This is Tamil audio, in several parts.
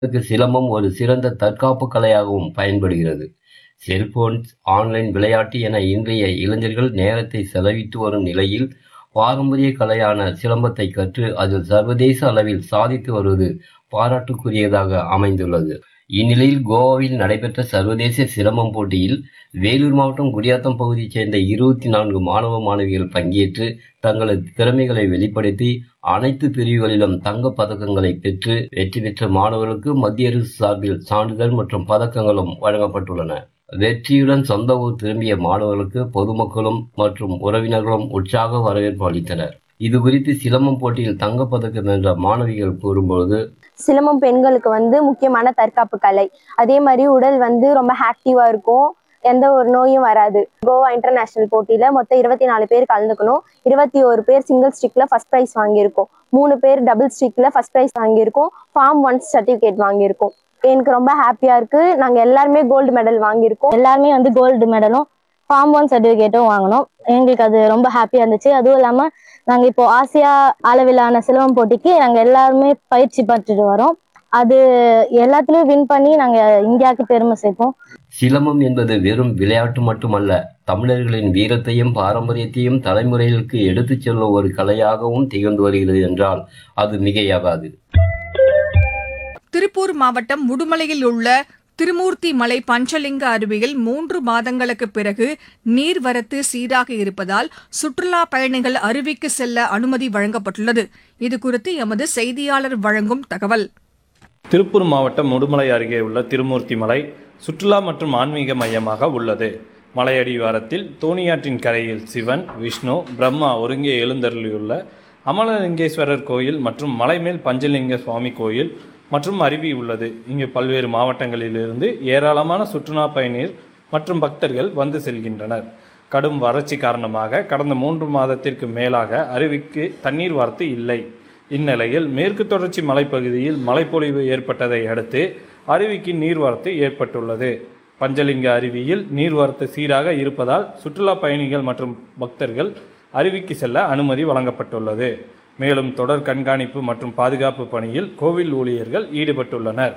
இதற்கு சிலம்பம் ஒரு சிறந்த தற்காப்பு கலையாகவும் பயன்படுகிறது செல்போன்ஸ் ஆன்லைன் விளையாட்டு என இன்றைய இளைஞர்கள் நேரத்தை செலவிட்டு வரும் நிலையில் பாரம்பரிய கலையான சிலம்பத்தை கற்று அதில் சர்வதேச அளவில் சாதித்து வருவது பாராட்டுக்குரியதாக அமைந்துள்ளது இந்நிலையில் கோவாவில் நடைபெற்ற சர்வதேச சிலம்பம் போட்டியில் வேலூர் மாவட்டம் குடியாத்தம் பகுதியைச் சேர்ந்த இருபத்தி நான்கு மாணவ மாணவிகள் பங்கேற்று தங்களது திறமைகளை வெளிப்படுத்தி அனைத்து பிரிவுகளிலும் தங்கப் பதக்கங்களை பெற்று வெற்றி பெற்ற மாணவர்களுக்கு மத்திய அரசு சார்பில் சான்றிதழ் மற்றும் பதக்கங்களும் வழங்கப்பட்டுள்ளன வெற்றியுடன் சொந்த ஊர் திரும்பிய மாணவர்களுக்கு பொதுமக்களும் மற்றும் உறவினர்களும் உற்சாக வரவேற்பு அளித்தனர் இது குறித்து சிலம்பம் போட்டியில் தங்கப்பதக்கம் வென்ற மாணவிகள் கூறும்பொழுது சிலம்பம் பெண்களுக்கு வந்து முக்கியமான தற்காப்பு கலை அதே மாதிரி உடல் வந்து ரொம்ப ஆக்டிவா இருக்கும் எந்த ஒரு நோயும் வராது கோவா இன்டர்நேஷனல் போட்டியில மொத்தம் இருபத்தி நாலு பேர் கலந்துக்கணும் இருபத்தி ஒரு பேர் சிங்கிள் ஸ்டிக்ல ஃபர்ஸ்ட் ப்ரைஸ் வாங்கியிருக்கோம் மூணு பேர் டபுள் ஸ்டிக்ல ஃபர்ஸ்ட் ப்ரைஸ் வாங்கியிருக்கோம் ஃபார்ம் ஒன் சர்டிஃபிகேட் வாங்கியிருக்கோம் எனக்கு ரொம்ப ஹாப்பியா இருக்கு நாங்க எல்லாருமே கோல்டு மெடல் வாங்கியிருக்கோம் எல்லாருமே வந்து கோல்டு மெடலும் ஃபார்ம் ஒன் சர்டிஃபிகேட்டும் வாங்கினோம் எங்களுக்கு அது ரொம்ப ஹாப்பியாக இருந்துச்சு அதுவும் இல்லாமல் நாங்கள் இப்போ ஆசியா அளவிலான சிலம்பம் போட்டிக்கு நாங்கள் எல்லாருமே பயிற்சி பெற்றுட்டு வரோம் அது எல்லாத்துலேயும் வின் பண்ணி நாங்கள் இந்தியாவுக்கு பெருமை சேர்ப்போம் சிலம்பம் என்பது வெறும் விளையாட்டு மட்டுமல்ல தமிழர்களின் வீரத்தையும் பாரம்பரியத்தையும் தலைமுறைகளுக்கு எடுத்துச் செல்லும் ஒரு கலையாகவும் திகழ்ந்து வருகிறது என்றால் அது மிகையாகாது திருப்பூர் மாவட்டம் முடுமலையில் உள்ள திருமூர்த்தி மலை பஞ்சலிங்க அருவியில் மூன்று மாதங்களுக்கு பிறகு நீர்வரத்து சீராக இருப்பதால் சுற்றுலா பயணிகள் அருவிக்கு செல்ல அனுமதி வழங்கப்பட்டுள்ளது இதுகுறித்து எமது செய்தியாளர் வழங்கும் தகவல் திருப்பூர் மாவட்டம் முடுமலை அருகே உள்ள திருமூர்த்தி மலை சுற்றுலா மற்றும் ஆன்மீக மையமாக உள்ளது மலையடிவாரத்தில் தோணியாற்றின் கரையில் சிவன் விஷ்ணு பிரம்மா ஒருங்கே எழுந்தருளியுள்ள அமலலிங்கேஸ்வரர் கோயில் மற்றும் மலைமேல் பஞ்சலிங்க சுவாமி கோயில் மற்றும் அருவி உள்ளது இங்கு பல்வேறு மாவட்டங்களிலிருந்து ஏராளமான சுற்றுலா பயணிகள் மற்றும் பக்தர்கள் வந்து செல்கின்றனர் கடும் வறட்சி காரணமாக கடந்த மூன்று மாதத்திற்கு மேலாக அருவிக்கு தண்ணீர் வரத்து இல்லை இந்நிலையில் மேற்கு தொடர்ச்சி மலைப்பகுதியில் மழைப்பொழிவு ஏற்பட்டதை அடுத்து அருவிக்கு நீர்வரத்து ஏற்பட்டுள்ளது பஞ்சலிங்க அருவியில் நீர்வரத்து சீராக இருப்பதால் சுற்றுலா பயணிகள் மற்றும் பக்தர்கள் அருவிக்கு செல்ல அனுமதி வழங்கப்பட்டுள்ளது மேலும் தொடர் கண்காணிப்பு மற்றும் பாதுகாப்பு பணியில் கோவில் ஊழியர்கள் ஈடுபட்டுள்ளனர்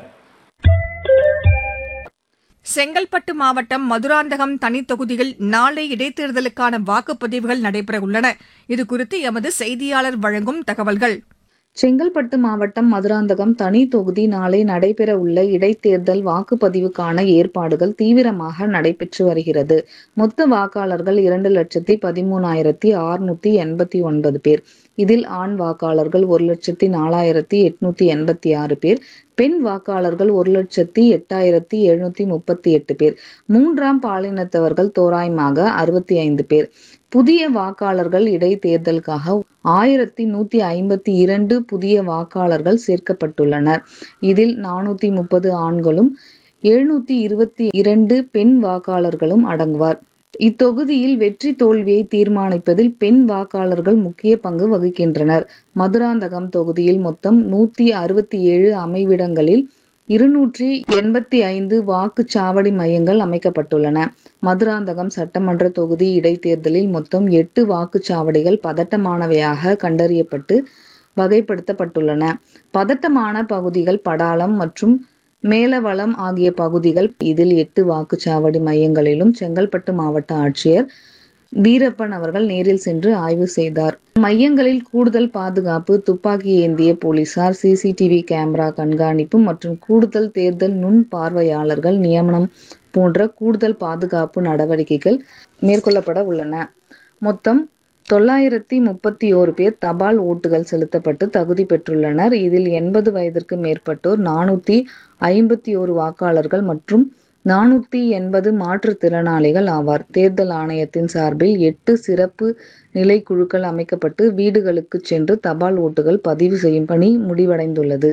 செங்கல்பட்டு மாவட்டம் மதுராந்தகம் தனித் தொகுதியில் நாளை இடைத்தேர்தலுக்கான வாக்குப்பதிவுகள் நடைபெறவுள்ளன இதுகுறித்து எமது செய்தியாளர் வழங்கும் தகவல்கள் செங்கல்பட்டு மாவட்டம் மதுராந்தகம் தனி தொகுதி நாளை நடைபெற உள்ள இடைத்தேர்தல் வாக்குப்பதிவுக்கான ஏற்பாடுகள் தீவிரமாக நடைபெற்று வருகிறது மொத்த வாக்காளர்கள் இரண்டு லட்சத்தி பதிமூணாயிரத்தி அறுநூத்தி எண்பத்தி ஒன்பது பேர் இதில் ஆண் வாக்காளர்கள் ஒரு லட்சத்தி நாலாயிரத்தி எட்நூத்தி எண்பத்தி ஆறு பேர் பெண் வாக்காளர்கள் ஒரு லட்சத்தி எட்டாயிரத்தி எழுநூத்தி முப்பத்தி எட்டு பேர் மூன்றாம் பாலினத்தவர்கள் தோராயமாக அறுபத்தி ஐந்து பேர் புதிய வாக்காளர்கள் இடைத்தேர்தலுக்காக ஆயிரத்தி நூத்தி ஐம்பத்தி இரண்டு புதிய வாக்காளர்கள் சேர்க்கப்பட்டுள்ளனர் இதில் நானூத்தி முப்பது ஆண்களும் எழுநூத்தி இருபத்தி இரண்டு பெண் வாக்காளர்களும் அடங்குவார் இத்தொகுதியில் வெற்றி தோல்வியை தீர்மானிப்பதில் பெண் வாக்காளர்கள் முக்கிய பங்கு வகிக்கின்றனர் மதுராந்தகம் தொகுதியில் மொத்தம் நூத்தி அறுபத்தி ஏழு அமைவிடங்களில் இருநூற்றி எண்பத்தி ஐந்து வாக்குச்சாவடி மையங்கள் அமைக்கப்பட்டுள்ளன மதுராந்தகம் சட்டமன்ற தொகுதி இடைத்தேர்தலில் மொத்தம் எட்டு வாக்குச்சாவடிகள் பதட்டமானவையாக கண்டறியப்பட்டு வகைப்படுத்தப்பட்டுள்ளன பதட்டமான பகுதிகள் படாலம் மற்றும் மேலவளம் ஆகிய பகுதிகள் இதில் எட்டு வாக்குச்சாவடி மையங்களிலும் செங்கல்பட்டு மாவட்ட ஆட்சியர் வீரப்பன் அவர்கள் நேரில் சென்று ஆய்வு செய்தார் மையங்களில் கூடுதல் பாதுகாப்பு துப்பாக்கி ஏந்திய போலீசார் சிசிடிவி கேமரா கண்காணிப்பு மற்றும் கூடுதல் தேர்தல் நுண் பார்வையாளர்கள் நியமனம் போன்ற கூடுதல் பாதுகாப்பு நடவடிக்கைகள் மேற்கொள்ளப்பட உள்ளன மொத்தம் தொள்ளாயிரத்தி முப்பத்தி ஓரு பேர் தபால் ஓட்டுகள் செலுத்தப்பட்டு தகுதி பெற்றுள்ளனர் இதில் எண்பது வயதிற்கு மேற்பட்டோர் நானூத்தி ஐம்பத்தி ஓரு வாக்காளர்கள் மற்றும் நானூத்தி எண்பது மாற்றுத்திறனாளிகள் ஆவார் தேர்தல் ஆணையத்தின் சார்பில் எட்டு சிறப்பு நிலைக்குழுக்கள் அமைக்கப்பட்டு வீடுகளுக்கு சென்று தபால் ஓட்டுகள் பதிவு செய்யும் பணி முடிவடைந்துள்ளது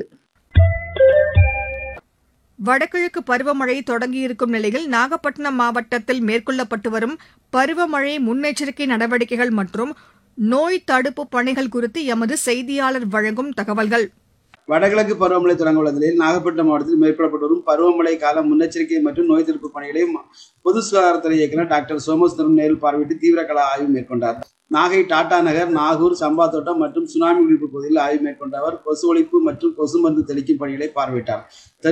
வடகிழக்கு பருவமழை தொடங்கியிருக்கும் நிலையில் நாகப்பட்டினம் மாவட்டத்தில் மேற்கொள்ளப்பட்டு வரும் பருவமழை முன்னெச்சரிக்கை நடவடிக்கைகள் மற்றும் நோய் தடுப்பு பணிகள் குறித்து எமது செய்தியாளர் வழங்கும் தகவல்கள் வடகிழக்கு பருவமழை தொடங்க உள்ள நிலையில் நாகப்பட்டினம் மாவட்டத்தில் மேற்கொள்ளப்பட்டு வரும் பருவமழை கால முன்னெச்சரிக்கை மற்றும் நோய் தடுப்பு பணிகளை பொது சுகாதாரத்துறை இயக்குநர் டாக்டர் சோமசுந்தரம் நேரில் பார்வையிட்டு தீவிர கள ஆய்வு மேற்கொண்டார் நாகை டாடா நகர் நாகூர் சம்பாத்தோட்டம் மற்றும் சுனாமி ஒழிப்பு பகுதியில் ஆய்வு மேற்கொண்ட அவர் கொசு ஒழிப்பு மற்றும் கொசு மருந்து தெளிக்கும் பணிகளை பார்வையிட்டார்